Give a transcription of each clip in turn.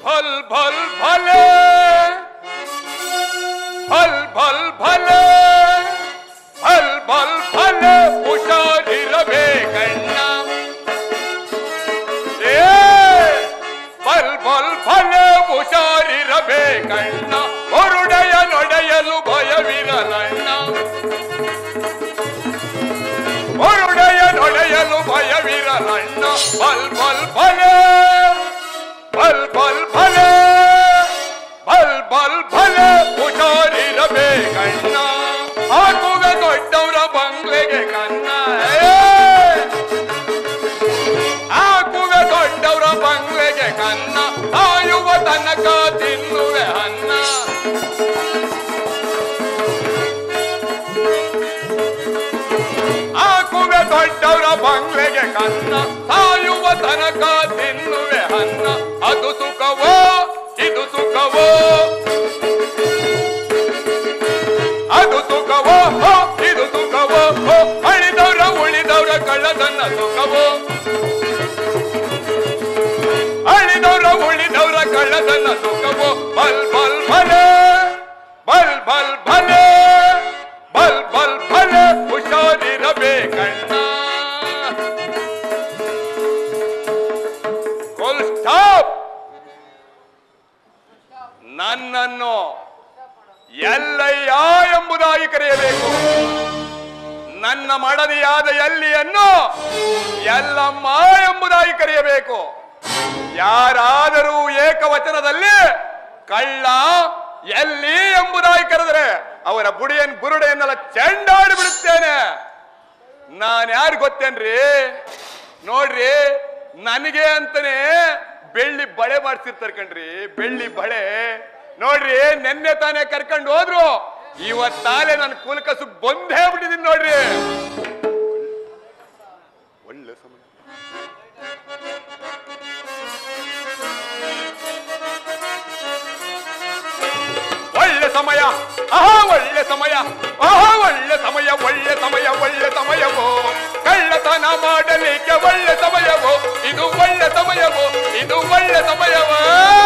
ಭಲ್ ಭಲ್ ಭಲೆ ಭಲ್ ಭಲ್ ಭಲೆ ಭಲ್ ಭಲ್ ಭಲೆ ಹುಷಾರಿರಬೇಕಣ್ಣ ಏ ಬಲ್ ಬಲ್ ಭಲೆ ಹುಷಾರಿರಬೇಕಣ್ಣ ಹೊರುಡೆಯ ನೊಡೆಯಲು ಭಯವಿರಲಣ್ಣ ಹೊರುಡೆಯ ನೊಡೆಯಲು ಭಯವಿರಲಣ್ಣ ಬಲ್ ಬಲ್ ಭಲೆ ಬಲ್ ಬಲ್ ಭಲೆ ಬಲ್ ಬಲ್ ಭಲೆ ಹುಷಾರಿರಬೇಕಣ್ಣ ಹಾಕುವೆ ದೊಡ್ಡವರ ಬಂಗ್ಲೆಗೆ ಕಣ್ಣ ಏ! ಹಾಕುವೆ ದೊಡ್ಡವರ ಬಂಗ್ಲೆಗೆ ಕನ್ನ ಸಾಯುವ ತನಕ ತಿನ್ನುವೆ ಅನ್ನ ಹಾಕುವೆ ದೊಡ್ಡವರ ಬಂಗ್ಲೆಗೆ ಕನ್ನ ಸಾಯುವ ತನಕ ತಿನ್ನುವೆ ಅನ್ನ ಅದು ಸುಖವೋ ಇದು ಸುಖವೋ ಅದು ಸುಖವೋ ಹೋ, ಇದು ಸುಖವೋ ಹೋ, ಅಳಿದವ್ರ ಉಳಿದವ್ರ ಕಳ್ಳದನ್ನ ಸುಖವೋ ಅಳಿದವ್ರ ಉಳಿದವ್ರ ಕಳ್ಳದನ್ನ ಸುಖವೋ ಬಲ್ ಬಲ್ ಭಲೆ ಬಲ್ ಬಲ್ ಭಲೆ ಬಲ್ ಬಲ್ ಭಲೆ ಹುಷಾರಿರಬೇಕಣ್ಣ ಫುಲ್ ಸ್ಟಾಪ್ ನನ್ನನ್ನು ಎಲ್ಲಯ್ಯ ಎಂಬುದಾಗಿ ಕರೆಯಬೇಕು ನನ್ನ ಮಡದಿಯಾದ ಎಲ್ಲಿಯನ್ನು ಎಲ್ಲಮ್ಮ ಎಂಬುದಾಗಿ ಕರೆಯಬೇಕು ಯಾರಾದರೂ ಏಕವಚನದಲ್ಲಿ ಕಳ್ಳ ಎಲ್ಲಿ ಎಂಬುದಾಗಿ ಕರೆದರೆ ಅವರ ಬುಡಿಯನ್ ಬುರುಡೆಯನ್ನೆಲ್ಲ ಚೆಂಡಾಡಿ ಬಿಡುತ್ತೇನೆ ನಾನು ಯಾರು ಗೊತ್ತೇನ್ರಿ ನೋಡ್ರಿ ನನಗೆ ಅಂತಾನೆ ಬೆಳ್ಳಿ ಬಳೆ ಮಾಡ್ಸಿರ್ತಾರೆ ಕಣ್ರಿ ಬೆಳ್ಳಿ ಬಳೆ ನೋಡ್ರಿ ನೆನ್ನೆ ತಾನೇ ಕರ್ಕೊಂಡು ಹೋದ್ರು ಇವತ್ತಾಲೆ ನನ್ನ ಕುಲಕಸು ಬಂದೇ ಬಿಟ್ಟಿದ್ದೀನಿ ನೋಡ್ರಿ ಒಳ್ಳೆ ಸಮಯ ಒಳ್ಳೆ ಸಮಯ ಆಹಾ ಒಳ್ಳೆ ಸಮಯ ಆಹಾ ಒಳ್ಳೆ ಸಮಯ ಒಳ್ಳೆ ಸಮಯ ಒಳ್ಳೆ ಸಮಯವೋ ಕಳ್ಳತನ ಮಾಡಲಿಕ್ಕೆ ಒಳ್ಳೆ ಸಮಯವೋ ಇದು ಒಳ್ಳೆ ಸಮಯವೋ ಇದು ಒಳ್ಳೆ ಸಮಯವೋ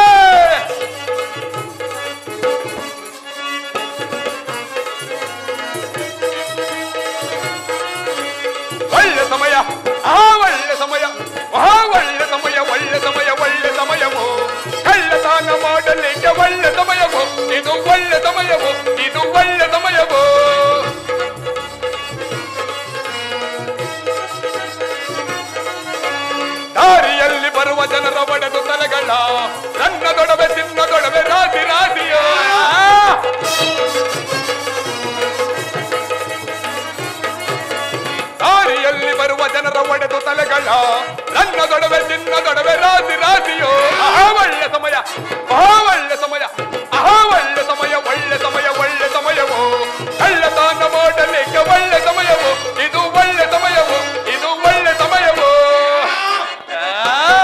ಒಳ್ಳೆ ಸಮಯ ಆ ಒಳ್ಳೆ ಸಮಯ ಆ ಒಳ್ಳೆ ಸಮಯ ಒಳ್ಳೆ ಸಮಯ ಒಳ್ಳೆ ಸಮಯವೋ ಕಳ್ಳತನ ಮಾಡಲಿಕ್ಕೆ ಒಳ್ಳೆ ಸಮಯವೋ ಇದು ಒಳ್ಳೆ ಸಮಯವೋ ಇದು ಒಳ್ಳೆ ಸಮಯವೋ ದಾರಿಯಲ್ಲಿ ಬರುವ ಜನರ ಒಡೆದು ತಲೆಗಳ ನನ್ನ ದೊಡವೆ ಚಿನ್ನ ದೊಡವೆ ರಾಶಿ ರಾಶಿಯೋ ದಾರಿಯಲ್ಲಿ ಬರುವ ಜನರ ಒಡೆದು ತಲೆಗಳ ನನ್ನ ದೊಡವೆ ಚಿನ್ನ ದೊಡವೆ ರಾಶಿ ರಾಶಿಯೋ ಆಹಾ ಒಳ್ಳೆ ಸಮಯ ಆಹಾ ಒಳ್ಳೆ ಸಮಯ ಆಹಾ ಒಳ್ಳೆ ಸಮಯ ಒಳ್ಳೆ ಸಮಯ ಒಳ್ಳೆ ಸಮಯವೋ ಕಳ್ಳತನ ಮಾಡಲಿಕ್ಕೆ ಒಳ್ಳೆ ಸಮಯವೋ ಇದು ಒಳ್ಳೆ ಸಮಯವೋ ಇದು ಒಳ್ಳೆ ಸಮಯವೋ ಆ?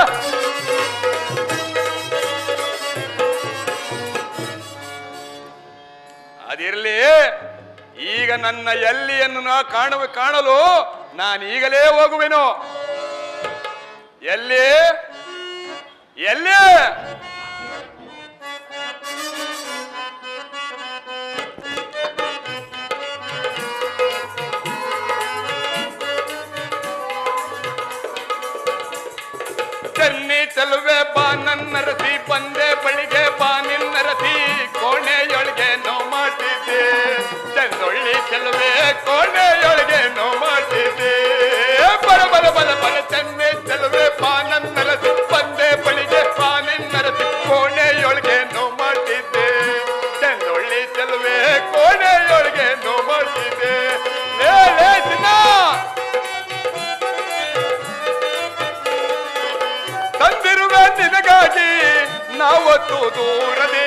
ಅದಿರ್ಲಿ ಈಗ ನನ್ನ ಎಲ್ಲಿಯನ್ನು ನಾ ಕಾಣುವ ಕಾಣಲು ನಾನು ಈಗಲೇ ಹೋಗುವೆನು ಎಲ್ಲಿ ಎಲ್ಲಿ ಚೆನ್ನಿ ಚೆಲುವೆ ಬಾ ನನ್ನರಸಿ ಬಂದೆ ಬಳಿಗೆ ಬಾ ನಿನ್ನರಸಿ ಕೋಣೆಯೊಳಗೆ ನೋ ಮಾಡಿದ್ದೆ ಚೆನ್ನೊಳ್ಳಿ ಚೆಲುವೆ ಕೋಣೆಯೊಳಗೆ ನೋ ಮಾಡಿದ್ದೆ ಬಲ ಬಲ ಬಲ ಬಲ ಚೆನ್ನಿ ಚೆಲುವೆ ಬಾ ನನ್ನರಸಿ ಬಂದೆ ಬಳಿಗೆ ಬಾ ನಿನ್ನರಸಿ ಕೋಣೆಯೊಳಗೆ ನೋ ಮಾಡಿದ್ದೆ ಚೆನ್ನೊಳ್ಳಿ ಚೆಲುವೆ ಕೋಣೆಯೊಳಗೆ ನೋ ಮಾಡಿದ್ದೆ ಲೇ ಲೇ ಚಿನ್ನ ತಂದಿರುವೆ ನಿನಗಾಗಿ ನಾವತ್ತು ದೂರದೆ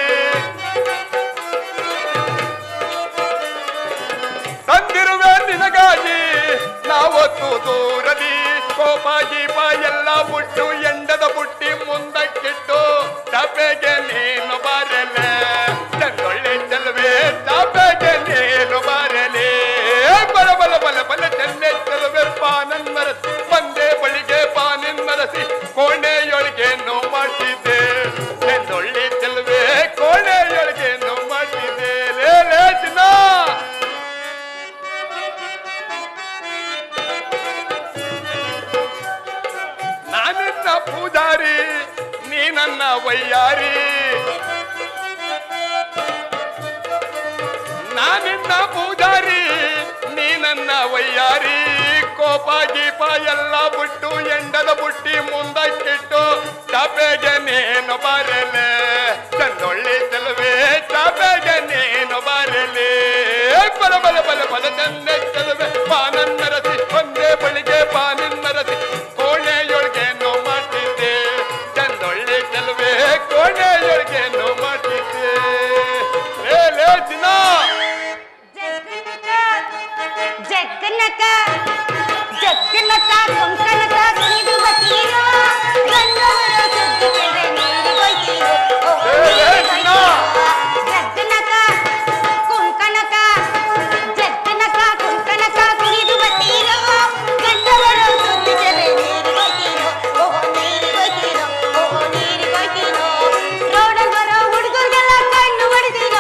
ತಂದಿರುವೆ ನಿನಗಾಗಿ ನಾವತ್ತು ದೂರದಿ ಕೋಪ ಗೀಪ ಎಲ್ಲ ಬುಟ್ಟು ಎಂಡದ ಬುಟ್ಟಿ ಮುಂದಕ್ಕಿಟ್ಟು ತಪೆಗೆ ನೀನು ಬರಲೆ ಚಂದೊಳ್ಳೆ ಚೆಲುವೆ ತಪೆಗೆ ನೀನು ಬರಲೆ ಬಲ ಬಲ ಬಲ ಬಲ ಚೆನ್ನೆ ಚೆಲುವೆ ಪಾನನ್ನರಸಿ ಬಂದೆ ಬಳಿಗೆ ಪಾನಿನ್ನರಸಿ ಕೋಣೆಯೊಳಗೆ ನೋ ಮಾಡ್ತಿದ್ದೆ ಚೆಂದೊಳ್ಳೆ ಪೂಜಾರಿ ನೀ ನನ್ನ ವಯ್ಯಾರಿ ನಾನಿನ್ನ ಪೂಜಾರಿ ನೀ ನನ್ನ ವಯ್ಯಾರಿ ಕೋಪ ಗೀಪ ಎಲ್ಲ ಬಿಟ್ಟು ಎಂಡದ ಬುಟ್ಟಿ ಮುಂದಕ್ಕಿಟ್ಟು ಚಾಪೆಗೆ ನೇನು ಬರಲೆ ಚಂದೊಳ್ಳಿ ಚೆಲುವೆ ಚಾಪೆಗೆ ನೇನು ಬರಲೆ ಬಲ ಬಲ ಬಲ ಬಲ ಚಂದ ಚೆಲುವೆ ಪಾನನ್ನರಸಿ ಒಂದೇ ಬಳಿಗೆ ಪಾನನ್ನರಸಿ ಕೋಣೆಯೊಳಗೇನು ಮಾಡ್ತಿದ್ದೆ ಚಂದೊಳ್ಳಿ ಚೆಲುವೆ ಕೋಣೆಯೊಳಗೇನು ಮಾಡ್ತಿದ್ದೆ ಲೇ ಲೇ ಚಿನ್ನ ಜಗ್ಗನಕ ಜಗ್ಗನಕ ಕೊಂಕನಕ ಕುಣಿದುವ ತೀರೋ ಗಂಧವರ ಸುದ್ದಿ ಕೇಳ್ರೆ ನೀರಿಗೊಯ್ತೀರೋ ಓ ನೀರಿಗೊಯ್ತೀರೋ ಜಗ್ಗನಕ ಕುಂಕನಕ ಜಗ್ಗನಕ ಕುಂಕನಕ ಕುಣಿದುವ ತೀರೋ ಗಂಧವರ ಸುದ್ದಿ ಕೇಳ್ರೆ ನೀರಿಗೊಯ್ತೀರೋ ಓ ನೀರಿಗೊಯ್ತೀರೋ ಓ ನೀರಿಗೊಯ್ತೀರೋ ರೋಡಲ್ ಬರೋ ಹುಡುಗರಿಗೆಲ್ಲ ಕಣ್ಣು ಹೊಡೆದಿರೋ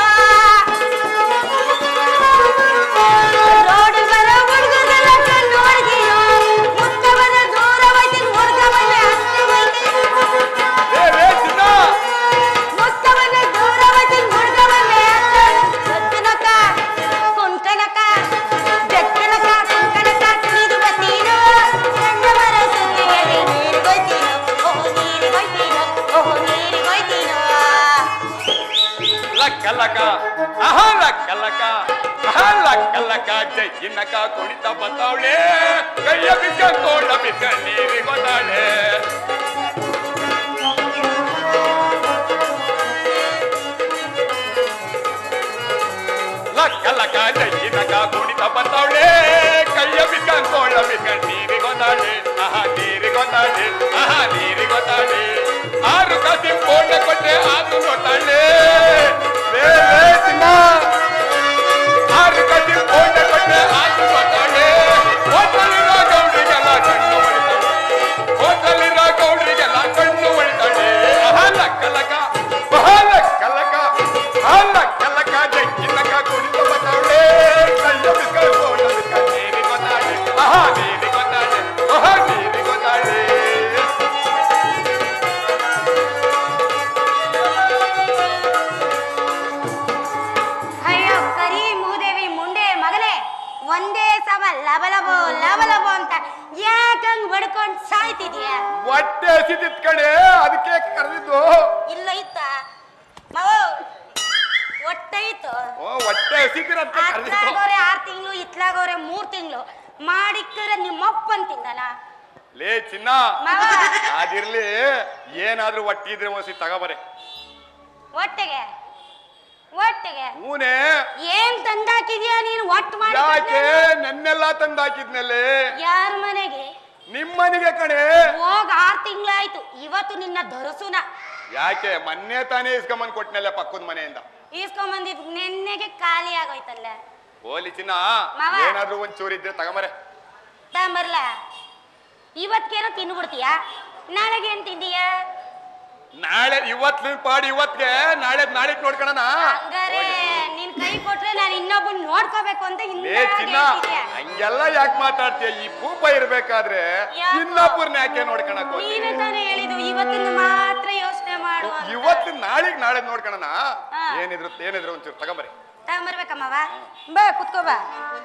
ರೋಡ್ ಬರೋ ಹುಡುಗರೆಲ್ಲ ಕಣ್ಣು ಹೊಡೆದಿರೋ ಮುತ್ತವನ ದೂರ ಹೋಯ್ತೀನಿ ಮುರ್ಗವನ್ನ ಹತ್ರ ಹೋಯ್ತೀನಿ ಲೇ ಲೇ ಚಿನ್ನ ಮುತ್ತವನ ದೂರ ಹೋಯ್ತೀನಿ ಮುರ್ಗವನ್ನ ಹತ್ರ ಜಗ್ಗನಕ ಕುಂಕನಕ ಜಗ್ಗನಕ ಕುಂಕನಕ ಕುಣಿದು ಬತ್ತೀರೋ ಗಂಡವರ ಸುದ್ದಿಯಲ್ಲಿ ನೀರಿಗೊಯ್ತೀರೋ ಓ ನೀರಿಗೊಯ್ತೀರೋ ಓ ನೀರಿಗೊಯ್ತೀರೋ ಲಕ್ಕ ಲಕ ಅಹ ಲಕ್ಕ ಲಕ ಅಹ ಲಕ್ಕ ಲಕ ಜೈನಕ ಕುಣಿತ ಬತ್ತಾವಳೆ ಕೈಯ ಬಿದ್ದ ಕೋಡ ಬಿದ್ದ ನೀರಿ ಗೊತ್ತಾಳೆ ಲಕ್ಕ ಲಕ ಜೈನಕ ಕುಣಿತ ಬತ್ತಾವಳೆ ಕೈಯ ಬಿದ್ದ ಕೋಡ ಬಿದ್ದ ನೀರಿ ಗೊತ್ತಾಳೆ ಅಹ ನೀರಿ ಗೊತ್ತಾಳೆ ಅಹ ನೀರಿ ಗೊತ್ತಾಳೆ ಆರು ಕಾಸಿ ಕೋಣ ಕೊಟ್ಟೆ ಆರು ಗೊತ್ತಾಳೆ ಲೇ ಲೇ ಚಿನ್ನ ಆರು ಕಟ್ಟಿ ಕೋಣ ಕೊಟ್ಟೆ ಆರು ಗೊತ್ತಾಳೆ ಹೋಟೆಲಿರೋ ಗೌಡ್ರಿಗೆಲ್ಲ ಕಣ್ಣು ಹೊಡಿತಾಳೆ ಹೋಟೆಲಿರೋ ಗೌಡ್ರಿಗೆಲ್ಲ ಕಣ್ಣು ಹೊಡಿತಾಳೆ ಅಹ ಲಕ್ಕ ಲಕ ಅಹ ಲಕ್ಕ ಲಕ ಅಹ ಲಕ್ಕ ಲಕ ಜಗ್ಗಿನಕ ಕುಡಿದು ಬತ್ತಾವಳೆ ಕೈಯ ಬಿಸ್ಕ ಕೋಣ ಬಿಸ್ಕ ನೀರಿ ಗೊತ್ತಾಳೆ ಅಹ ನೀರಿ ಗೊತ್ತಾಳೆ ಅಹ ನೀರಿ ಗೊತ್ತಾಳೆ ಅಯ್ಯೋ ಕರಿ ಮೂದೇವಿ ಮುಂಡೆ ಮಗನೇ ಒಂದೇ ಸಮ ಲಬಲಬೋ ಲಬಲಬೋ ಅಂತ ಯಾಕಂಗ್ ಬಡ್ಕೊಂಡ್ ಸಾಯ್ತಿದ್ಯಾ ಹೊಟ್ಟೆ ಹಸಿದಿತ್ ಕಡೆ ಅದಕ್ಕೆ ಕರೆದಿದ್ದು ಇಲ್ಲ ಇತ್ತ ಮಾವ ಹೊಟ್ಟೆ ಇತ್ತು ಓ ಹೊಟ್ಟೆ ಹಸಿದಿರಂತ ಕರೆದಿದ್ದು ಅತ್ಲಾಗೋರೆ ಆರ್ ತಿಂಗಳು ಇತ್ಲಾಗೋರೆ ಮೂರ್ ತಿಂಗಳು ಮಾಡಿಕ್ಕರೆ ನಿಮ್ಮಪ್ಪನ್ ತಿಂದನ ಲೇ ಚಿನ್ನ ಮಾವ ಅದಿರ್ಲಿ ಏನಾದ್ರೂ ಹೊಟ್ಟಿ ಇದ್ರೆ ಒಂದ್ಸಿ ತಗೋಬರೆ ಹೊಟ್ಟೆಗೆ ಹೊಟ್ಟೆಗೆ ಹೂನೆ ಏನ್ ತಂದಾಕಿದ್ಯಾ ನೀನು ಒಟ್ಟು ಮಾಡಿ ಯಾಕೆ ನೆನ್ನೆಲ್ಲ ತಂದು ಹಾಕಿದ್ನಲ್ಲಿ ಯಾರ ಮನೆಗೆ ನಿಮ್ಮನಿಗೆ ಕಣೆ ಹೋಗ್ ಆರ್ ತಿಂಗಳಾಯ್ತು ಇವತ್ತು ನಿನ್ನ ದೊರಸುನ ಯಾಕೆ ಮೊನ್ನೆ ತಾನೇ ಇಸ್ಕೊಂಬಂದ್ ಕೊಟ್ನಲ್ಲ ಪಕ್ಕದ ಮನೆಯಿಂದ ಈಸ್ಕೊಂಬಂದಿದ್ ನೆನ್ನೆಗೆ ಖಾಲಿ ಆಗೋಯ್ತಲ್ಲ ಓಲಿ ಚಿನ್ನ ಮಾವ. ಏನಾದ್ರೂ ಒಂದ್ ಚೂರು ಇದ್ರೆ ತಗೊಂಬರೆ ತಾಂಬರ್ಲ ಇವತ್ಗೇನೋ ತಿನ್ಬಿಡ್ತೀಯಾ ನಾಳೆಗೆ ಏನ್ ತಿಂದೀಯ ನಾಳೆ ಇವತ್ ಪಾಡಿ ಇವತ್ಗೆ ನಾಳೆ ನಾಳೆ ನೋಡ್ಕೊಳಣ ಹಂಗಾರೆ ನಿನ್ ಕೈ ಕೊಟ್ರೆ ನಾನು ಇನ್ನೊಬ್ಬನ್ ನೋಡ್ಕೋಬೇಕು ಅಂತ ಲೇ ಹಿಂದೆ ಚಿನ್ನ ಹೇಳ್ತಿದ್ಯಾ. ಹಂಗೆಲ್ಲ ಯಾಕೆ ಮಾತಾಡ್ತೀಯ ಈ ಭೂಪ ಇರ್ಬೇಕಾದ್ರೆ ಯಾಕೋ? ಇನ್ನೊಬ್ಬರನ್ನ ಯಾಕೆ ನೋಡ್ಕೊಳಕ್ ಹೋಗ್ತಿ? ನೀನೇ ತಾನೇ ಹೇಳಿದ್ದು ಇವತ್ತಿನ ಮಾತ್ರ ಯೋಚನೆ ಮಾಡು ಅಂತ. ಇವತ್ತು ನಾಳೆಗ್ ನಾಳೆ ನೋಡ್ಕೊಳಣ ಹಾ. ಏನಿದ್ರು ಏನಿದ್ರು ಒಂಚೂರು ತಗೊಂಬರಿ ತಗೊಂಬರ್ಬೇಕಮ್ಮವ ಬಾ ಕುತ್ಕೋ ಬಾ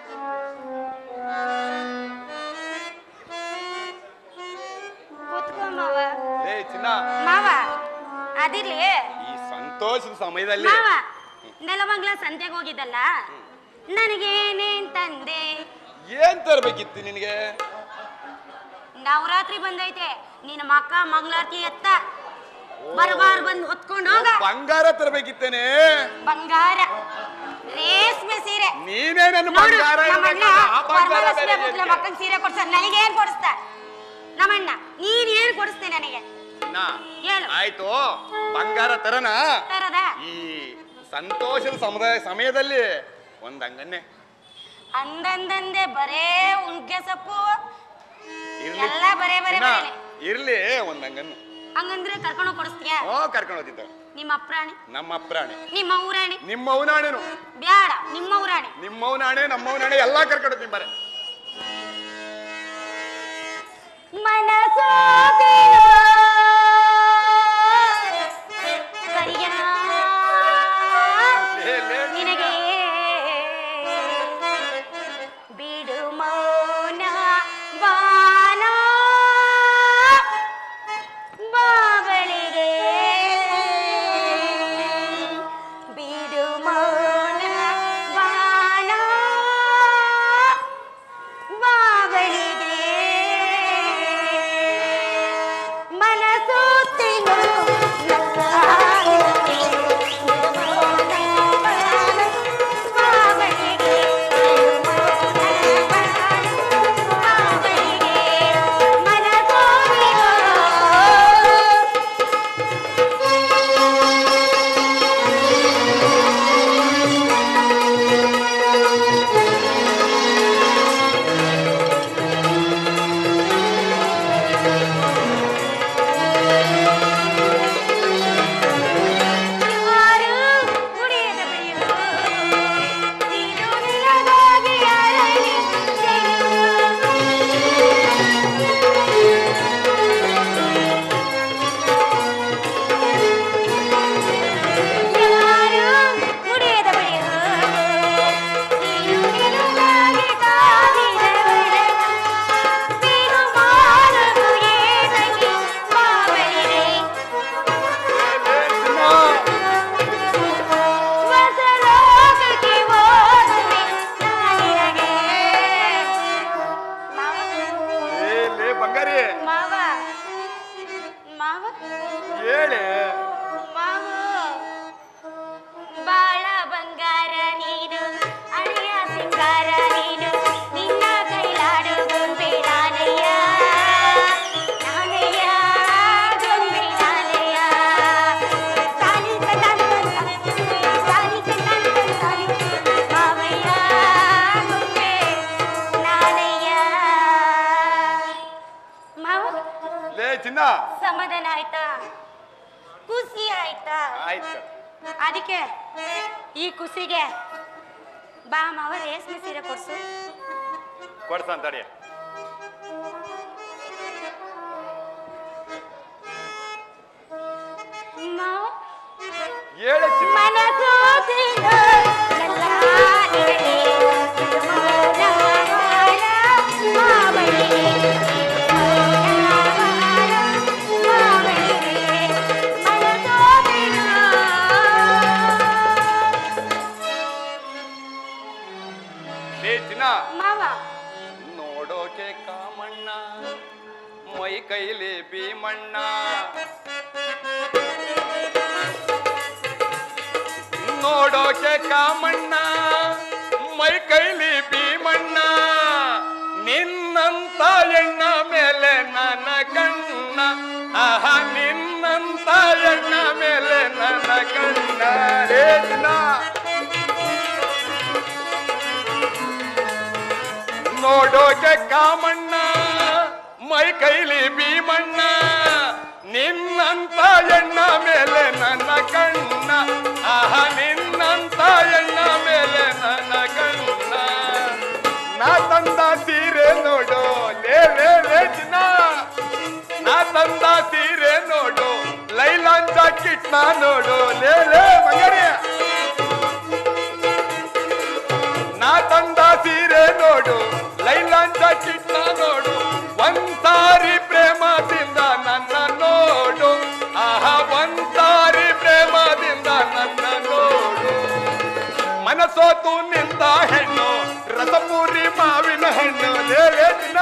ಕುತ್ಕೊಂಬವ ಲೇ ಚಿನ್ನ ಮಾವ ಅದಿರ್ಲಿ ಈ ಸಂತೋಷದ ಸಮಯದಲ್ಲಿ ಮಾವ ನೆಲಮಂಗ್ಲ ಸಂತೆಗೆ ಹೋಗಿದ್ದಲ್ಲ ನನಗೇನೇನ್ ತಂದೆ ಏನ್ ತರ್ಬೇಕಿತ್ತು ನಿನಗೆ ನವರಾತ್ರಿ ಬಂದೈತೆ ನಿನ್ನ ಮಕ್ಕ ಮಂಗಳಾರತಿ ಎತ್ತ ಬರಬಾರ್ ಬಂದು ಹೊತ್ಕೊಂಡು ಹೋಗ ಬಂಗಾರ ತರ್ಬೇಕಿತ್ತೇನೆ ಬಂಗಾರ ರೇಷ್ಮೆ ಸೀರೆ ನೀನೇ ನನ್ನ ನೋಡು ಬಂಗಾರ ನಮ್ಮಣ್ಣ ಇರ್ಬೇಕಲ್ಲ, ಆ ಬಂಗಾರ ವರಮಹಾಲಕ್ಷ್ಮಿ ಬೇರೆ ಹಬ್ಬಕ್ಕೆ ಎಲ್ಲಿ? ಮಕ್ಕನ್ ಸೀರೆ ಕೊಡ್ಸ ನನಗೇನ್ ಕೊಡಿಸ್ತ ನಮ್ಮಣ್ಣ ನೀನ್ ಏನ್ ಕೊಡಿಸ್ತೆ ನನಗೆ ನಾ, ಹೇಳು. ಆಯ್ತು ಬಂಗಾರ ತರನ ತರದ ಈ ಸಂತೋಷದ ಸಮುದಾಯ ಸಮಯದಲ್ಲಿ ಒಂದ್ ಹಂಗನ್ನೆ ಅಂದಂದಂದೆ ಬರೇ ಉಣ್ಗೆ ಸೊಪ್ಪು ಇರ್ಲಿ ಎಲ್ಲ ಬರೇ ಬರೇ ಚಿನ್ನ, ಬರೇನೆ. ಇರ್ಲಿ ಒಂದ್ ಹಂಗನ್ನು ಹಂಗಂದ್ರೆ ಕರ್ಕೊಂಡು ಕೊಡಿಸ್ತೀಯ ಓ ಕರ್ಕೊಂಡು ಹೋಗಿದ್ದ ನಿಮ್ಮ ಅಪ್ರಾಣಿ ನಮ್ಮ ಪ್ರಾಣಿ ನಿಮ್ಮ ಊರಾಣಿ ನಿಮ್ಮ ಅವನಾಣೆನು ಬ್ಯಾಡ ನಿಮ್ಮ ಊರಾಣಿ ನಿಮ್ಮ ಅವನಾಣೆ ನಮ್ಮ ಅವನಾಣೆ ಎಲ್ಲಾ ಕರ್ಕೊಂಡು ಹೋಗ್ತೀನಿ ಬರೆ ಮನಸೋತಿನೋ ಹೇಳಿ ಮಾವು ಬಾಳ ಬಂಗಾರ ನೀನು ಅಳಿಯ ಸಿಂಗಾರ ನೀನು ನಿನ್ನ ಕೈಲಾಡು ಗೊಂಬೆ ನಾನಯ್ಯ ನಾನಯ್ಯ ಗೊಂಬೆ ನಾನಯ್ಯ ತಾಲಿ ಕಟ್ಟಾಲಿ ತಾಲಿ ಕಟ್ಟಾಲಿ ತಾಲಿ ಮಾವಯ್ಯ ಗೊಂಬೆ ನಾನಯ್ಯ ಮಾವ ಲೇ ಚಿನ್ನ ಸಮಾಧಾನ ಆಯ್ತಾ ಖುಷಿ ಆಯ್ತಾ ಆಯ್ತು ಅದಕ್ಕೆ ಈ ಖುಷಿಗೆ ಬಾ ಮಾವ ರೇಷ್ಮೆ ಸೀರೆ ಕೊಡ್ಸು ಕೊಡ್ಸನ್ ತಡಿ ಮಾವ ಹೇಳಿ ಚಿನ್ನ ಮನಸೋದಿನ ಎಲ್ಲ ನಿನಗೆ ಮೌನವಾದ ಮಾವನಿಗೆ. ಮೌನವಾದ ಮಾವನಿಗೆ. ಮನಸೋದಿನ ಲೇ ಚಿನ್ನ ಮಾವ ನೋಡೋಕೆ ಕಾಮಣ್ಣ ಮೈ ಕೈಲಿ ಭೀಮಣ್ಣ ನೋಡೋಕೆ ಕಾಮಣ್ಣ ಮೈ ಕೈಲಿ ಭೀಮಣ್ಣ ನಿನ್ನಂತ ಎಣ್ಣ ಮೇಲೆ ನನ್ನ ಕಣ್ಣ ಆಹ ನಿನ್ನಂತ ಎಣ್ಣ ಮೇಲೆ ನನ್ನ ಕಣ್ಣ ಹೇ ಚಿನ್ನ ನೋಡೋಕೆ ಕಾಮಣ್ಣ ಮೈ ಕೈಲಿ ಭೀಮಣ್ಣ ನಿನ್ನಂತ ಎಣ್ಣ ಮೇಲೆ ನನ್ನ ಕಣ್ಣ ಆಹ ನಿನ್ನಂತ ಎಣ್ಣ ಮೇಲೆ ನನ್ನ ಕಣ್ಣ ನಾ ತಂದ ಸೀರೆ ನೋಡು ಲೇ ಲೇ ಲೇ ಚಿನ್ನ ನಾ ತಂದ ಸೀರೆ ನೋಡು ಲೈಲಾಂಜ ಕಿಟ್ನ ನೋಡು ಲೇ ಲೇ ಮಂಗಡಿ ನಾ ತಂದ ಸೀರೆ ನೋಡು ಲೈಲಾಂಜ ಕಿಟ್ನ ನೋಡು ಒಂದ್ಸಾರಿ ಪ್ರೇಮದಿಂದ ನನ್ನ ನೋಡು ಆಹ ಒಂದ್ಸಾರಿ ಪ್ರೇಮದಿಂದ ನನ್ನ ನೋಡು ಮನಸೋತು ನಿಂತ ಹೆಣ್ಣು ರಸಪೂರಿ ಮಾವಿನ ಹೆಣ್ಣು ಲೇ ಲೇ ಚಿನ್ನ.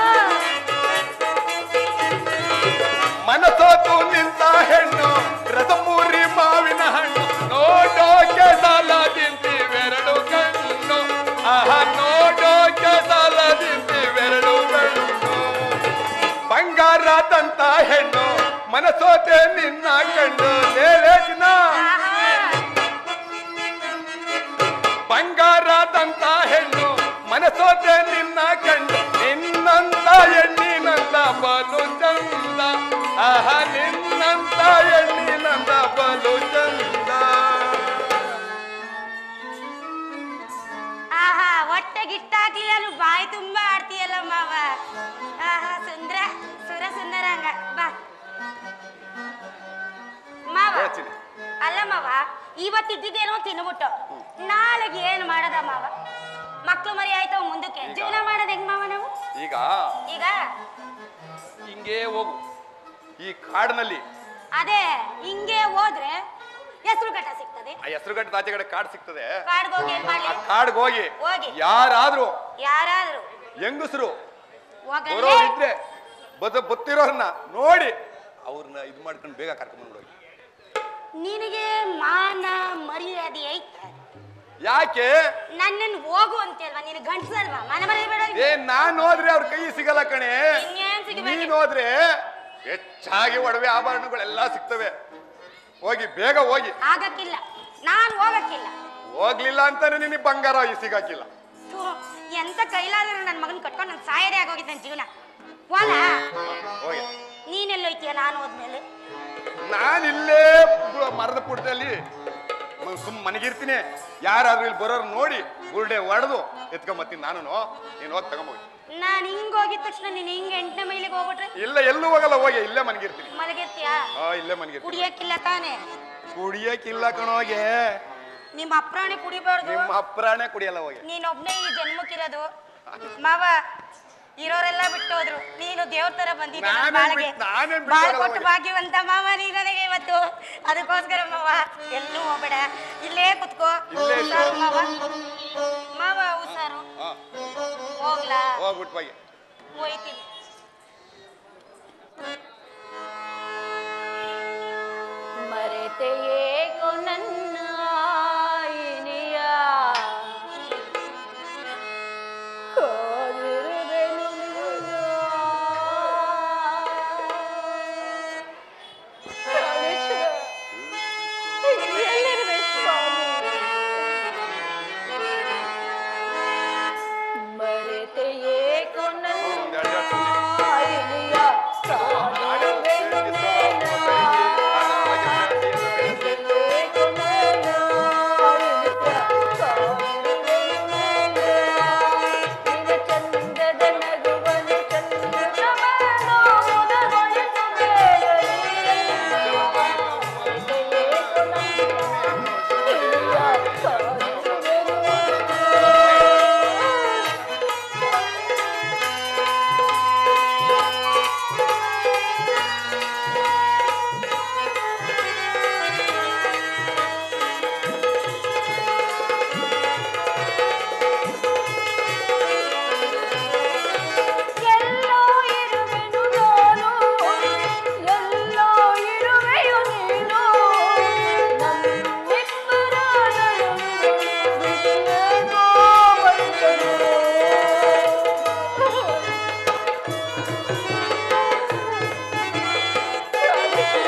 ಮನಸೋತು ನಿಂತ ಹೆಣ್ಣು ರಸಪೂರಿ ಮಾವಿನ ಹಣ್ಣು ನೋಡೋಕೆ ಸಾಲದಿಂತಿವೆರಡು ಕಣ್ಣು ಆಹ ನೋಡೋಕೆ ಸಾಲದಿಂತಿವೆರಡು ಕಣ್ಣು ಬಂಗಾರದಂತ ಹೆಣ್ಣು ಮನಸೋತೆ ನಿನ್ನ ಕಂಡು ಲೇಲೇಚಿನ ಬಂಗಾರದಂತ ಹೆಣ್ಣು ಮನಸೋತೆ ನಿನ್ನ ಕಂಡು ನಿನ್ನಂತ ಹೆಣ್ಣಿನಂತ ಬಲು ಚಂದ ಆಹ ನಿನ್ನಂತ ಹೆಣ್ಣಿನಂತ ಬಲು ಚಂದ ಆಹಾ ಹೊಟ್ಟೆ ಗಿಟ್ಟಾಕ್ಲಿಯಲ್ಲ ಬಾಯಿ ತುಂಬಾ ಆಡ್ತೀಯಲ್ಲ ಮಾವ ಆಹಾ ಸುಂದರ ಸುರ ಸುಂದರಂಗ ಬಾ ಮಾವ ಯೋಚನೆ. ಅಲ್ಲ ಮಾವ ಇವತ್ತಿದ್ದೇನೋ ತಿನ್ಬಿಟ್ಟು ನಾಳೆಗೆ ಏನ್ ಮಾಡದ ಮಾವ ಮಕ್ಳು ಮರಿ ಆಯ್ತವ ಮುಂದಕ್ಕೆ ಈಗ- ಜೀವನ ಮಾಡೋದ್ ಹೆಂಗ್ ಮಾವ ನಾವು ಈಗ ಈಗ ಹಿಂಗೆ ಹೋಗು ಈ ಕಾಡಿನಲ್ಲಿ ಅದೇ ಹಿಂಗೆ ಹೋದ್ರೆ ಹೆಸರು ಕಟ್ಟ ಸಿಗ್ತದೆ ಆ ಹೆಸರುಗಟ್ಟ ಆಚೆ ಕಡೆ ಕಾಡು ಸಿಗ್ತದೆ ಕಾಡ್ಗೋಗಿ ಏನ್ ಆ ಮಾಡ್ಲಿ ಕಾಡ್ಗೆ ಹೋಗಿ ಹೋಗಿ. ಯಾರಾದ್ರೂ ಯಾರಾದ್ರೂ ಹೆಂಗಸರು ಹೋಗಲೇ ಬರೋರಿದ್ರೆ ಬದ ಬತ್ತಿರೋರ್ನ ನೋಡಿ ಅವ್ರನ್ನ ಇದು ಮಾಡ್ಕೊಂಡು ಬೇಗ ಕರ್ಕೊಂಡ್ಬಂದ್ಬಿಡೋಗಿ ನಿನಗೆ ಮಾನ ಮರ್ಯಾದೆ ಐತ ಯಾಕೆ ನನ್ನನ್ನು ಹೋಗು ಅಂತೀಯಲ್ವಾ ನೀನು ಗಂಟ್ಸಲ್ವಾ ಮನೆ ಮನೆ ಬೇಡ ಏ ನಾನ್ ಹೋದ್ರೆ ಅವ್ರ ಕೈ ಸಿಗಲ್ಲ ಕಣೆ ಇನ್ನೇನ್ ಸಿಗ್ಬೇಕು? ನೀನ್ ಹೋದ್ರೆ ಹೆಚ್ಚಾಗಿ ಒಡವೆ ಆಭರಣಗಳೆಲ್ಲ ಸಿಗ್ತವೆ ಹೋಗಿ ಬೇಗ ಹೋಗಿ ಆಗಕ್ಕಿಲ್ಲ ನಾನು ಹೋಗಕ್ಕಿಲ್ಲ ಹೋಗ್ಲಿಲ್ಲ ಅಂತಾನೆ ನಿನಗೆ ಬಂಗಾರ ಈ ಸಿಗಾಕಿಲ್ಲ ಥು, ಎಂತ ಕೈಲಾದ್ರೆ ನನ್ನ ಮಗನ್ ಕಟ್ಕೊಂಡು ನನ್ ಸಾಯದೇ ಆಗೋಗಿತ್ತು ನನ್ನ ಜೀವನ ಹೋಲ ಹೋಗಿ ನೀನೆಲ್ಲೋಯ್ತೀಯ ನಾನು ಹೋದ್ಮೇಲೆ ನಾನ್ ಇಲ್ಲೇ ಬು- ಮರದ ಪುಟದಲ್ಲಿ ಸುಮ್ ಮನೆಗಿರ್ತೀನಿ ಯಾರಾದ್ರೂ ಇಲ್ಲಿ ಬರೋರು ನೋಡಿ ಬುರ್ಡೆ ಹೊಡೆದು ಎತ್ಕೊಂಬತ್ತೀನಿ ನಾನು ನೀನು ಹೋಗಿ ತಗೊಂಬೋಗಿ ನಾನು ಹಿಂಗ್ ಹೋಗಿದ ತಕ್ಷಣ ನೀನು ಹಿಂಗ್ ಎಂಟನೇ ಮೈಲಿಗೆ ಹೋಗ್ಬಿಟ್ರೆ ಇಲ್ಲ ಎಲ್ಲೂ ಹೋಗಲ್ಲ ಹೋಗಿ ಇಲ್ಲೇ ಮನೆಗಿರ್ತೀನಿ ಮಲಗಿರ್ತೀಯಾ ಹಾ ಇಲ್ಲೇ ಮನೆಗಿರ್ತೀನಿ ಕುಡಿಯಕ್ಕಿಲ್ಲ ತಾನೇ ಕುಡಿಯಕ್ಕಿಲ್ಲ ಕಣೋಗೆ ನಿಮ್ಮ ಅಪ್ರಾಣಿ ಕುಡಿಬಾರ್ದು ನಿಮ್ಮ ಅಪ್ರಾಣೆ ಕುಡಿಯಲ್ಲ ಹೋಗಿ ನೀನೊಬ್ನೇ ಈ ಜನ್ಮಕ್ಕಿರೋದು ಮಾವ ಇರೋರೆಲ್ಲ ಬಿಟ್ಟೋದ್ರು ನೀನು ದೇವ್ರ ತರ ಬಂದಿದ್ದೆ ನನ್ ನಾನೇನ್ ಬಾಳ್ಗೆ. ಬಿಟ್- ನಾನೇನ್ ಬಿಟ್ ಬಾಳ್ ಹೋಗಲ್ಲ ಕೊಟ್ಟು ಹೋಗಿ. ಭಾಗ್ಯವಂತ ಮಾವ ನೀ ನನಗೆ ಇವತ್ತು ಅದಕ್ಕೋಸ್ಕರ ಮಾವ ಎಲ್ಲೂ ಹೋಗ್ಬೇಡ ಇಲ್ಲೇ ಕುತ್ಕೋ ಇಲ್ಲೇ ಇರು. ಹುಷಾರು ಮಾವ ಮಾವ ಹುಷಾರು ಹಾ ಹೋಗ್ಲಾ ಹೋಗ್ಬಿಟ್ಟು ಹೋಗಿ ಹೋಯ್ತೀನಿ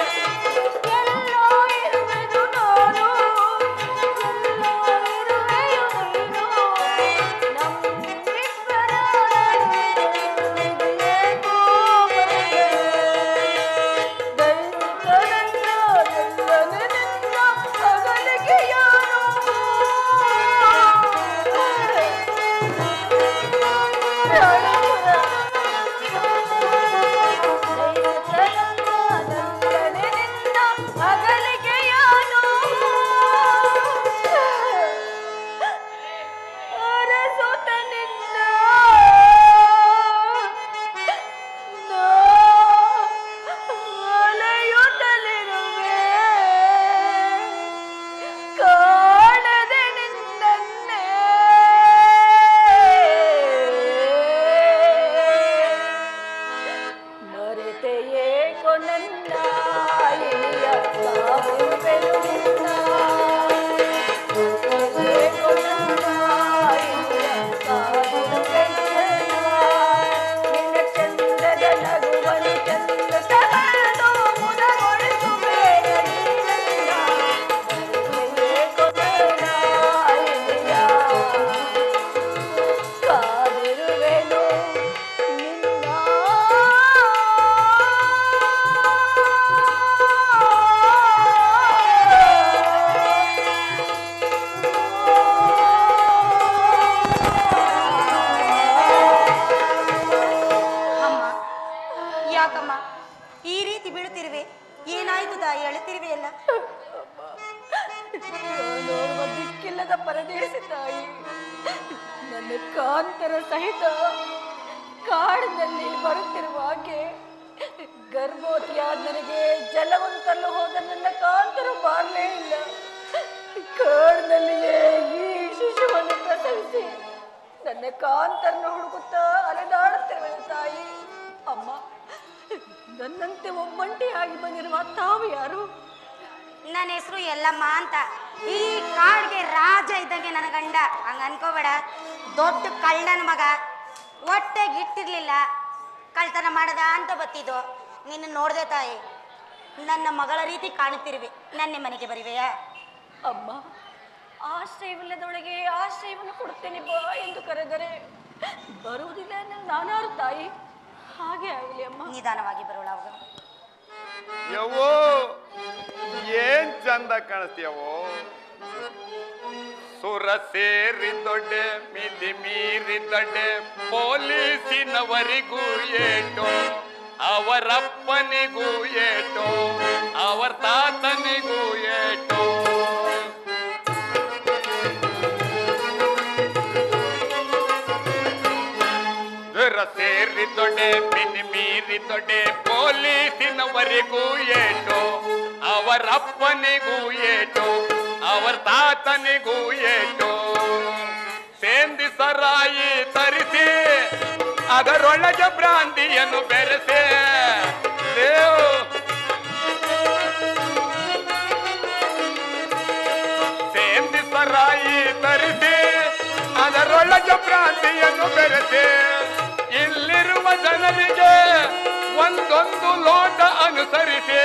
ಎಲ್ಲೋ ಇರುವೆನು ನಾನು ಎಲ್ಲೋ ಇರುವೆಯು ನೀನು ನಮ್ಮಿಬ್ಬರ ಏಕೋ ಬರದೆ ದೈವಗಳೆಲ್ಲ ಎಲ್ಲನೆ ನಿನ್ನ ಅಗಲಿಗೆ ಅಗಲಿಗೆಯಾನು ಅರಸುತ್ತ ನಿನ್ನ ನಾ ಅಲೆಯುತ್ತಲಿರುವೆ ಕಾಣದೆ ನಿನ್ನನ್ನೇ ಮರೆತೆಯೇ ಕೊನನ್ನ ಇಳಿಯ ಕಾವಿರುವೆನು ನಿನ್ನ ಮರೆತೆಯೇ ಕೊನನ್ನ ಇಳಿಯ ಕಾವಿರುವೆನು ನಿನ್ನ ಚಂದದ ನಗುವನು ಚಂದ ತಗದು ಮುದಗೊಳಿಸುವೆ ನನ್ನನ್ನ. ಮರೆತೆಯೇ ಕೊನನ್ನ ಇಳಿಯ ಕಾದಿರುವೆನು ಅಮ್ಮ ಯಾಕಮ್ಮ ಈ ರೀತಿ ಬೀಳುತ್ತಿರುವೆ ಏನಾಯ್ತು ತಾಯಿ ಅಳುತ್ತಿರುವೆ ಅಲ್ಲ ನೋಡುವ ದಿಕ್ಕಿಲ್ಲದ ಪರದೇಸಿ ತಾಯಿ ನನ್ನ ಕಾಂತರ ಸಹಿತ ಕಾಡಿನಲ್ಲಿ ಬರುತ್ತಿರುವಾಗೆ ಗರ್ಭವತಿಯಾದ ನನಗೆ ಜಲವನ್ನು ತರಲು ಹೋದ ನನ್ನ ಕಾಂತರು ಬಾರಲೇ ಇಲ್ಲ ಕಾಡಿನಲ್ಲಿಯೇ ಈ ಶಿಶುವನ್ನು ಪ್ರಸವಿಸಿ ನನ್ನ ಕಾಂತರನ್ನು ಹುಡುಕುತ್ತಾ ಅಲೆದಾಡುತ್ತಿರುವೆ ತಾಯಿ ಅಮ್ಮ ನನ್ನಂತೆ ಒಬ್ಬಂಟಿಯಾಗಿ ಬಂದಿರುವ ತಾವು ಯಾರು ನನ್ನ ಹೆಸರು ಎಲ್ಲಮ್ಮ ಅಂತ ಈ ಕಾಡ್ಗೆ ರಾಜ ಇದ್ದಂಗೆ ನನ್ನ ಗಂಡ ಹಂಗ ಅನ್ಕೋಬೇಡ ದೊಡ್ಡ ಕಳ್ಳನ ಮಗ ಹೊಟ್ಟೆಗೆ ಇಟ್ಟಿರ್ಲಿಲ್ಲ ಕಳ್ತನ ಮಾಡದ ಅಂತ ಬತ್ತಿದ್ದು ನಿನ್ನ ನೋಡ್ದೆ ತಾಯಿ ನನ್ನ ಮಗಳ ರೀತಿ ಕಾಣುತ್ತಿರುವೆ ನನ್ನ ಮನೆಗೆ ಬರಿವೆಯಾ ಅಮ್ಮ ಆಶ್ರಯವಿಲ್ಲದೊಳಗೆ ಆಶ್ರಯವನ್ನು ಕೊಡುತ್ತೇನೆ ಬಾ ಎಂದು ಕರೆದರೆ ಬರುವುದಿಲ್ಲ ಎನ್ನಲು ನಾನಾರು ತಾಯಿ ಹಾಗೆ ಆಗಲಿ ಅಮ್ಮ ನಿಧಾನವಾಗಿ ಬರೋಳ ಅವಾಗ ಯವ್ವೋ ಏನ್ ಚಂದ ಕಾಣಿಸ್ತೀಯವೋ ಸುರ ಸೇರಿ ದೊಡ್ಡೆ ಮಿತಿ ಮೀರಿ ದೊಡ್ಡೆ ಪೊಲೀಸಿನವರಿಗೂ ಏಟೋ ಅವರಪ್ಪನಿಗೂ ಏಟೋ ಅವರ ತಾತನಿಗೂ ಏಟೋ ಸುರ ಸೇರಿ ದೊಡ್ಡೆ ಮಿತಿ ಮೀರಿ ದೊಡ್ಡೆ ಪೊಲೀಸಿನವರಿಗೂ ಏಟೋ ಅವರಪ್ಪನಿಗೂ ಏಟೋ ಅವರ ತಾತನಿಗೂ ಏಟೋ ಸೇಂದಿ ಸರಾಯಿ ತರಿಸಿ ಅದರೊಳಗೆ ಭ್ರಾಂತಿಯನ್ನು ಬೆರೆಸೆ ದೇವ್ ಸೇಂದಿ ಸರಾಯಿ ತರಿಸಿ ಅದರೊಳಗೆ ಭ್ರಾಂತಿಯನ್ನು ಬೆರೆಸಿ ಇಲ್ಲಿರುವ ಜನರಿಗೆ ಒಂದೊಂದು ಲೋಟ ಅನುಸರಿಸಿ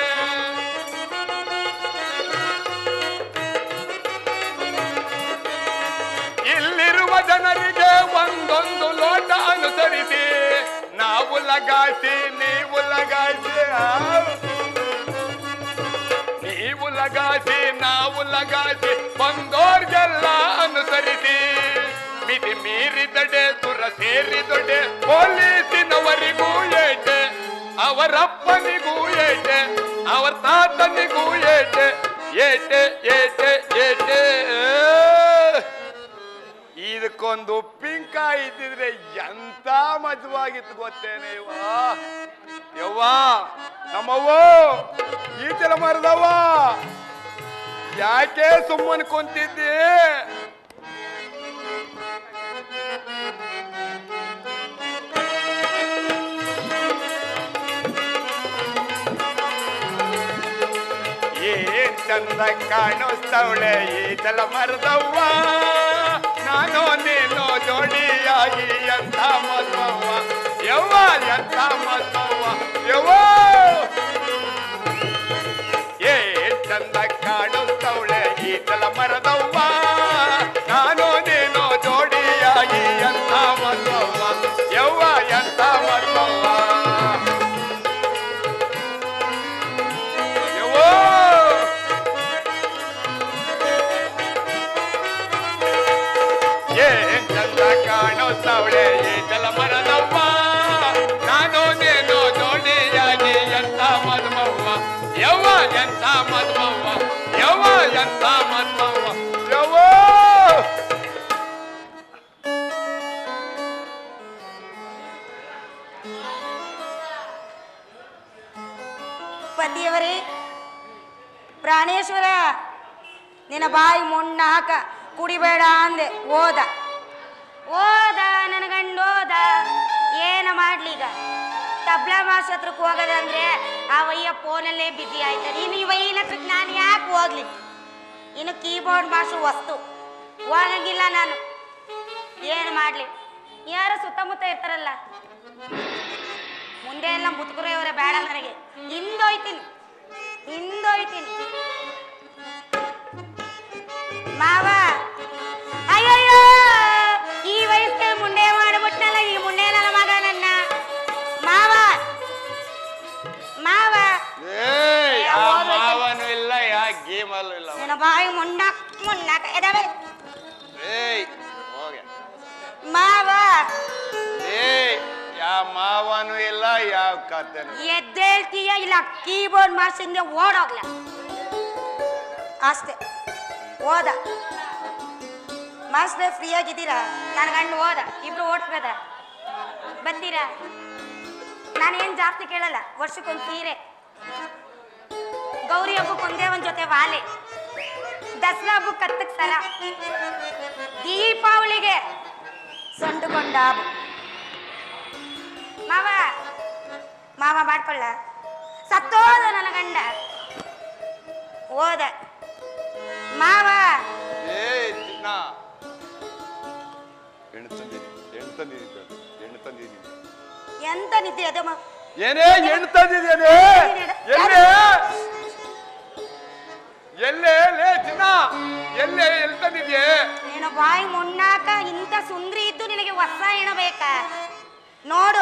ಇಲ್ಲಿರುವ ಜನರಿಗೆ ಒಂದೊಂದು ಲೋಟ ಅನುಸರಿಸಿ ನಾವು ಲಗಾಸಿ ನೀವು ಲಗಾಸಿ ಆ. ನೀವು ಲಗಾಸಿ ನಾವು ಲಗಾಸಿ ಬಂದೋರ್ಗೆಲ್ಲ ಅನುಸರಿಸಿ ಮಿತಿ ಮೀರಿದಡೆ ದುರ ಸೇರಿದೊಡೆ ಪೊಲೀಸಿನವರಿಗೂ ಏಟೆ ಅವರಪ್ಪನಿಗೂ ಏಟೆ ಅವರ ತಾತನಿಗೂ ಏಟೆ ಏಟೆ ಏಟೆ ಏಟೆ ಇದಕ್ಕೊಂದು ಉಪ್ಪಿನಕಾಯಿ ಇದ್ದಿದ್ರೆ ಎಂತ ಮಜವಾಗಿತ್ತು ಗೊತ್ತೇನೆ ಇವ ಯವ್ವ ನಮ್ಮವ್ವ ಈಚಲ ಮರದವ್ವ ಯಾಕೆ ಸುಮ್ಮನೆ ಕುಂತಿದ್ದಿ ಏನ್ ಚಂದ ಕಾಣಿಸ್ತವಳೆ ಈಚಲ ಮರದವ್ವ ನಾನು ನೀನು ಜೋಡಿಯಾಗಿ ಎಂತ ಮದ್ವವ್ವ ಯವ್ವ ಎಂತ ಮದ್ವವ್ವ ಯವ್ವ ಎಂತ ಮದ್ಮವ್ವ ಯವ್ವ ಎಂತ ಮದ್ಮವ್ವ ಯವ್ವ ಪತಿಯವರೇ ಪ್ರಾಣೇಶ್ವರ ನಿನ್ನ ಬಾಯಿ ಮೊಣ್ಣ ಹಾಕ ಕುಡಿಬೇಡ ಅಂದೆ ಓದ ಓದ ನನ್ನ ಗಂಡ ಓದ ಏನ ಮಾಡ್ಲಿ ಈಗ ತಬ್ಲಾ ಮಾಸ್ ಹತ್ರಕ್ಕೆ ಹೋಗೋದಂದ್ರೆ ಆ ವಯ್ಯ ಫೋನಲ್ಲೇ ಬಿಸಿ ಆಯ್ತದೆ ಇನ್ನು ಈ ವಯ್ಯನ ಹತ್ರಕ್ಕೆ ನಾನು ಯಾಕೆ ಹೋಗ್ಲಿ ಇನ್ನು ಕೀಬೋರ್ಡ್ ಮಾಸ್ಟರ್ ವಸ್ತು ಹೋಗಂಗಿಲ್ಲ ನಾನು ಏನು ಮಾಡ್ಲಿ ಯಾರು ಸುತ್ತಮುತ್ತ ಇರ್ತಾರಲ್ಲ ಮುಂದೆ ಎಲ್ಲ ಮುತ್ಕುರೆಯವರೇ ಬೇಡ ನನಗೆ ಹಿಂದೋಯ್ತೀನಿ ಹಿಂದೋಯ್ತೀನಿ ಮಾವ ಅಯ್ಯಯ್ಯೋ ಈ ವಯಸ್ಸಿಗೆ ಮುಂಡೆ ಮಾಡ್ಬಿಟ್ನಲ್ಲ ಈ ಮುಂಡೆ ನನ್ನ ಮಗ ನನ್ನ ಮಾವ ಮಾವ ಏಯ್ ಆ ಮಾವನು ಇಲ್ಲ ಯಾ ಗೇಮಲ್ಲೂ ಇಲ್ಲ ನನ್ನ ಬಾಯಿ ಮೊಂಡಾಕ್ ಮೊಂಡಾಕ ಎದವೆ ಏಯ್ ಹೋಗೆ ಮಾವ ಏಯ್ ಯಾ ಮಾವನು ಇಲ್ಲ ಯಾವ ಕತೆನು ಎದ್ದೇಳ್ತೀಯ ಇಲ್ಲ ಕೀಬೋರ್ಡ್ ಮಾಸ್ಟರ್ಗೆ ಓಡೋಗ್ಲ ಅಷ್ಟೇ ಓದ ಮಾಸ್ಟರ್ ಫ್ರೀ ಆಗಿದ್ದೀರಾ ನನ್ನ ಗಂಡು ಓದ ಇಬ್ರು ಓಡ್ಬೇದ ಬಂದಿರಾ ನಾನೇನು ಜಾಸ್ತಿ ಕೇಳಲ್ಲ ವರ್ಷಕ್ಕೊಂದು ಸೀರೆ ಗೌರಿ ಹಬ್ಬಕ್ಕೆ ಒಂದೇ ಒಂದು ಜೊತೆ ವಾಲೆ ದಸರಾ ಹಬ್ಬಕ್ಕೆ ಕತ್ತಕ್ಕೆ ಸರ ದೀಪಾವಳಿಗೆ ಸಂಡುಕೊಂಡ ಮಾವ ಮಾವ ಮಾಡ್ಕೊಳ್ಳ ಸತ್ತೋದ ನನ್ನ ಗಂಡ ಹೋದ ಮಾವ ಏಯ್ ಚಿನ್ನ ಹೆಣ್ಣು ತಂದಿದ್ದೀನಿ ಹೆಣ್ಣು ತಂದಿದ್ದೀನಿ ಹೆಣ್ಣು ತಂದಿದ್ದೀನಿ ಎಂತ ನಿದ್ದೆ ಅದು ಮ- ಏನೇ ಹೆಣ್ಣು ತಂದಿದ್ದೇನೆ ಎಲ್ಲೇ ಎಲ್ಲೇ ಲೇ ಚಿನ್ನ ಎಲ್ಲೇ ಎಲ್ಲಿ ತಂದಿದ್ಯೆ ನೀನು ಬಾಯಿ ಮುನ್ನಾಕ ಇಂಥ ಸುಂದ್ರಿ ಇದ್ದು ನಿನಗೆ ಹೊಸ ಹೆಣ ಬೇಕಾ ನೋಡು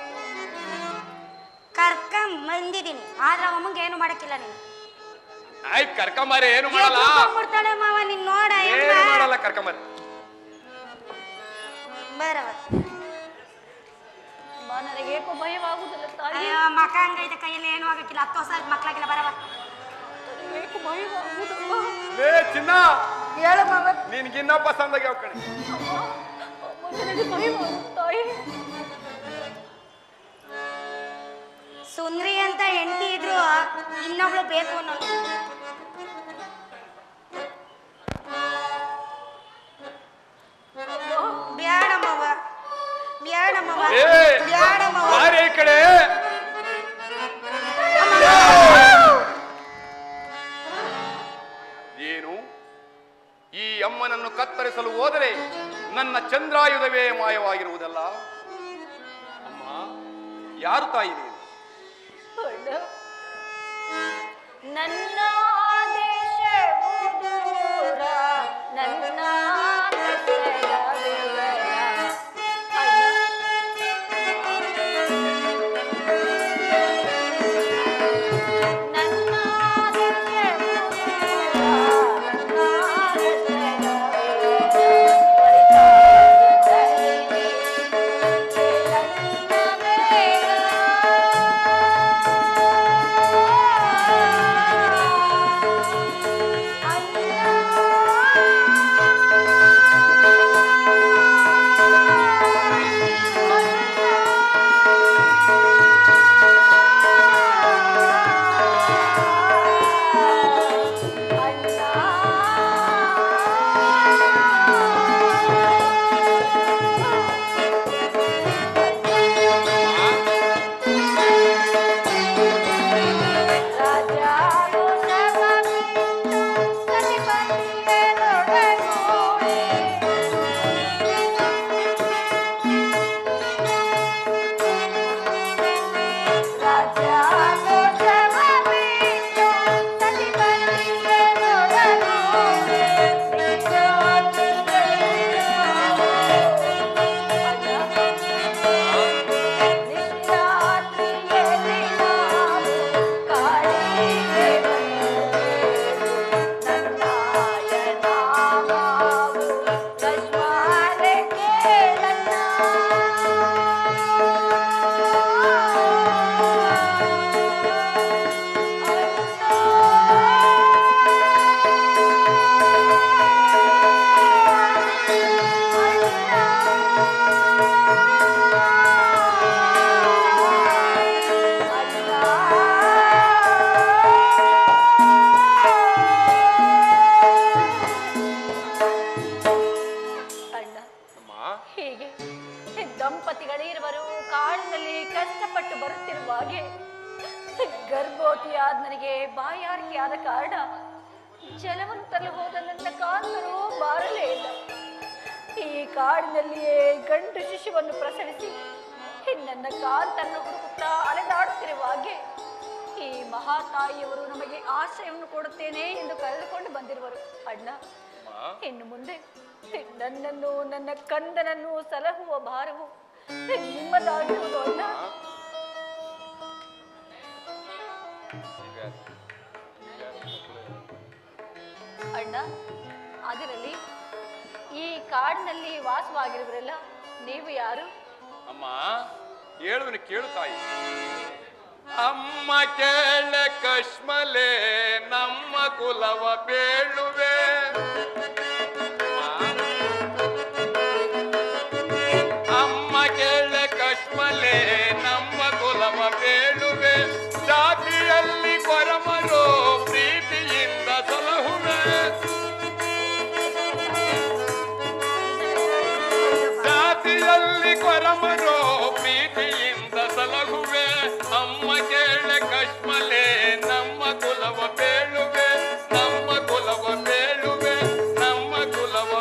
ಕರ್ಕ ಬಂದಿದ್ದೀನಿ ಆದ್ರೆ ಅಮ್ಮಂಗೆ ಏನು ಮಾಡಕ್ಕಿಲ್ಲ ನೀನು ಆಯ್ ಕರ್ಕೊಂಬಾರೆ ಏನು ಮಾಡಲ್ಲ ಎದ್ರುಕೊಂಡ್ಬಿಡ್ತಾಳೆ ಮಾವ ನೀನ್ ನೋಡ ಏನು ಮಾಡಲ್ಲ ಕರ್ಕೊಂಬಾರೆ ಬರವ ಅಮ್ಮ ನನಗೇಕೋ ಭಯವಾಗುವುದಿಲ್ಲ ತಾಯಿ ಅಯ್ಯೋ ಮಕ ಹಂಗೈತೆ ಕೈಯಲ್ಲಿ ಏನು ಆಗಕ್ಕಿಲ್ಲ ಹತ್ತು ವರ್ಷ ಆಯ್ತು ಮಕ್ಳಾಗಿಲ್ಲ ಬರವ ನನಗೇಕೋ ಭಯವಾಗುವುದಮ್ಮ ಲೇ ಚಿನ್ನ ಹೇಳು ಮಾವ ನಿನ್ಗಿನ್ನ ಪಸಂದಾಗಿ ಯಾವ ಕಡೆ ಅಮ್ಮ ಅಮ್ಮ ನನಗೆ ಭಯವಾಗುವುದು ತಾಯಿ ಸುಂದ್ರಿ ಅಂತ ಹೆಂಡತಿ ಇದ್ರು ಇನ್ನೊಬ್ಳು ಬೇಕು ಅನ್ನೋದು ಬ್ಯಾಡಮ್ಮವ್ವ ಬ್ಯಾಡಮ್ಮವ್ವ ಏ ಬ್ಯಾಡಮ್ಮವ್ವ ಬಾರೆ ಈ ಕಡೆ ಏನು ಈ ಅಮ್ಮನನ್ನು ಕತ್ತರಿಸಲು ಹೋದರೆ ನನ್ನ ಚಂದ್ರಾಯುಧವೇ ಮಾಯವಾಗಿರುವುದಲ್ಲ ಅಮ್ಮ ಯಾರು ತಾಯಿ ನೀನು ಅಣ್ಣ ನನ್ನ ಆದೇಶವು ದೂರ ನನ್ನ ಆದೇಶದ ವಿವರ. ಅಣ್ಣ. ನನ್ನ ಆದೇಶವು ದೂರ, ನನ್ನ ಆದೇಶದ ವಿವರ. ಅರಿತಾಗಿದ್ದಲ್ಲಿ ನನ್ನ ಬೇಗ ಬಾಯಾರಿಕೆಯಾದ ಕಾರಣ ಜಲವಂತಲು ಹೋದ ನನ್ನ ಕಾಂತರು ಬಾರಲೇ ಇಲ್ಲ ಈ ಕಾಡಿನಲ್ಲಿಯೇ ಗಂಡು ಶಿಶುವನ್ನು ಪ್ರಸವಿಸಿ ನನ್ನ ಕಾಂತನ್ನು ಹುಡುಕುತ್ತಾ ಅಲೆದಾಡುತ್ತಿರುವ ಹಾಗೆ ಈ ಮಹಾತಾಯಿಯವರು ನಮಗೆ ಆಶ್ರಯವನ್ನು ಕೊಡುತ್ತೇನೆ ಎಂದು ಕರೆದುಕೊಂಡು ಬಂದಿರುವರು ಅಣ್ಣ ಇನ್ನು ಮುಂದೆ ನನ್ನನ್ನು ನನ್ನ ಕಂದನನ್ನು ಸಲಹುವ ಭಾರವು ನಿಮ್ಮದಾಗಿರುವುದು ಅಣ್ಣ ಅಣ್ಣ ಅದರಲ್ಲಿ ಈ ಕಾಡಿನಲ್ಲಿ ವಾಸವಾಗಿರುವರೆಲ್ಲ ನೀವು ಯಾರು ಅಮ್ಮ ಹೇಳುವನು ಕೇಳು ತಾಯಿ ಅಮ್ಮ ಕೇಳ ಕಶ್ಮಲೆ ನಮ್ಮ ಕುಲವ ಬೇಳುವೆ ಅಮ್ಮ ಕೇಳ ಕಶ್ಮಲೆ ನಮ್ಮ ಕುಲವ ಬೇಳುವೆ ಜಾತಿಯಲ್ಲಿ ಕೊರಮರು ಪ್ರೀತಿಯಿಂದ ಸಲಹುವೆ ಜಾತಿಯಲ್ಲಿ ಕೊರಮರು ಪ್ರೀತಿಯಿಂದ ಸಲಹುವೆ ಅಮ್ಮ ಕೇಳ ಕಶ್ಮಲೆ ನಮ್ಮ ಕುಲವ ಬೇಳುವೆ ನಮ್ಮ ಕುಲವ ಬೇಳುವೆ ನಮ್ಮ ಕುಲವ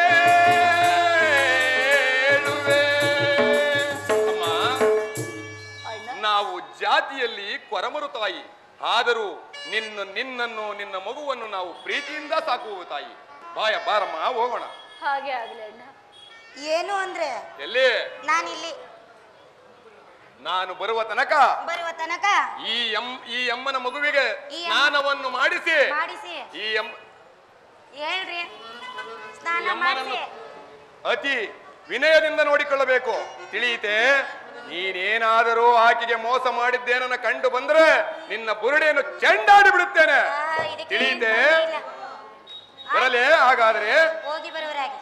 ಬೇಳುವೆ ಅಮ್ಮ ಅಣ್ಣ ನಾವು ಜಾತಿಯಲ್ಲಿ ಕೊರಮರು ತಾಯಿ ಆದರೂ ನಿನ್ನ ನಿನ್ನನ್ನು ನಿನ್ನ ಮಗುವನ್ನು ನಾವು ಪ್ರೀತಿಯಿಂದ ಸಾಕುವ ತಾಯಿ ಬಾಯ ಬಾರಮ್ಮ ಹೋಗೋಣ ಹಾಗೆ ಆಗಲಿ ಅಣ್ಣ ಏನು ಅಂದ್ರೆ ಎಲ್ಲಿ ನಾನಿಲ್ಲಿ ನಾನು ಬರುವ ತನಕ ಬರುವ ತನಕ ಈ ಎಂ ಈ ಅಮ್ಮನ ಮಗುವಿಗೆ ಈ ಅಮ್ಮ- ಸ್ನಾನವನ್ನು ಮಾಡಿಸಿ ಮಾಡಿಸಿ ಈ ಎಂ ಹೇಳ್ರಿ ಸ್ನಾನ ಈ ಅಮ್ಮನನ್ನು ಮಾಡಿಸಿ ಅತಿ ವಿನಯದಿಂದ ನೋಡಿಕೊಳ್ಳಬೇಕು ತಿಳಿಯಿತೆ ನೀನೇನಾದರೂ ಆಕೆಗೆ ಮೋಸ ಮಾಡಿದ್ದೇನನ್ನ ಕಂಡು ಬಂದ್ರೆ ನಿನ್ನ ಬುರುಡೆಯನ್ನು ಚೆಂಡಾಡಿ ಬಿಡುತ್ತೇನೆ ಆ, ಇದಕ್ಕೆ ತಿಳಿಯಿತೆ ಏನ್ ತೊಂದ್ರೆ ಇಲ್ಲ. ಬರಲೇ ಹಾಗಾದ್ರೆ ಹೋಗಿ ಬರುವರಾಗಿ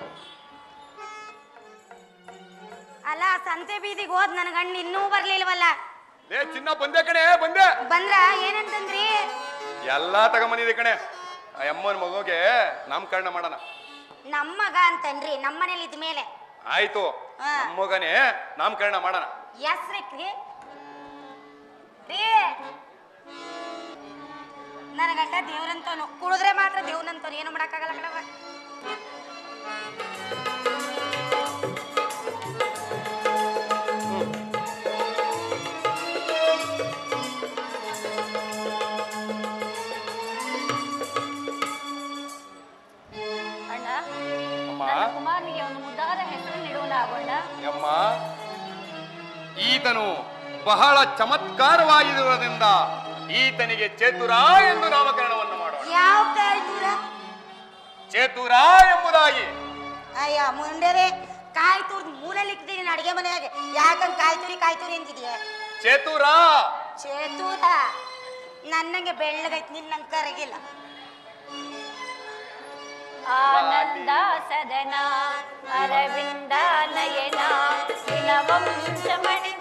ಅಲ್ಲ ಸಂತೆ ಬೀದಿಗೆ ಹೋದ್ ನನ್ನ ಗಂಡ ಇನ್ನೂ ಬರ್ಲಿಲ್ವಲ್ಲ ಲೇ ಚಿನ್ನ ಬಂದೆ ಕಣೆ ಬಂದೆ ಬಂದ್ರ ಏನಂತಂದ್ರಿ ಎಲ್ಲಾ ತಗೊಂಬಂದಿದೆ ಕಣೆ ಆ ಅಮ್ಮನ ಮಗುಗೆ ನಾಮಕರಣ ಮಾಡೋಣ ನಮ್ಮ ಮಗ ಅಂತನ್ರಿ ನಮ್ಮ ಮನೇಲಿ ಇದ್ಮೇಲೆ ಆಯ್ತು ಹಾ. ನಮ್ಮ ಮಗನೇ ನಾಮಕರಣ ಮಾಡೋಣ ಹೆಸ್ರಿಕ್ರಿ ರೀ ನನ್ನ ಗಂಡ ದೇವ್ರಂತವನು ಕುಡಿದ್ರೆ ಮಾತ್ರ ದೇವ್ನಂತವನು ಏನು ಮಾಡಕ್ಕಾಗಲ್ಲ ಕಣವ ಅಣ್ಣ ಅಮ್ಮ ನನ್ನ ಕುಮಾರನಿಗೆ ಒಂದು ಮುದ್ದಾದ ಹೆಸರನ್ನು ಇಡುವನ ಆಗೋಣ ಅಮ್ಮ ಈತನು ಬಹಳ ಚಮತ್ಕಾರವಾಗಿರುವುದರಿಂದ ಈತನಿಗೆ ಚೇತುರ ಎಂದು ನಾಮಕರಣವನ್ನು ಮಾಡೋಣ ಯಾವ ಕಾಯಿ ದೂರ ಚೇತುರ ಎಂಬುದಾಗಿ ಅಯ್ಯ ಮುಂಡೆರೆ ಕಾಯಿ ತೂರ್ ಮೂರಲ್ಲಿ ಇಟ್ಟಿದ್ದೀನಿ ಅಡಿಗೆ ಮನೆಯಾಗೆ ಯಾಕಂದ್ ಕಾಯಿ ತುರಿ ಕಾಯಿ ತುರಿ ಅಂತಿದ್ಯಾ ಚೇತುರ ಚೇತೂರ ನನ್ನಂಗೆ ಬೆಳ್ಳಗೈತ್ ನಿನ್ನಂಗೆ ಕರಗಿಲ್ಲ ಆನಂದ ಸದನ ಅರವಿಂದ ನಯನ ವಂಶಮಣಿ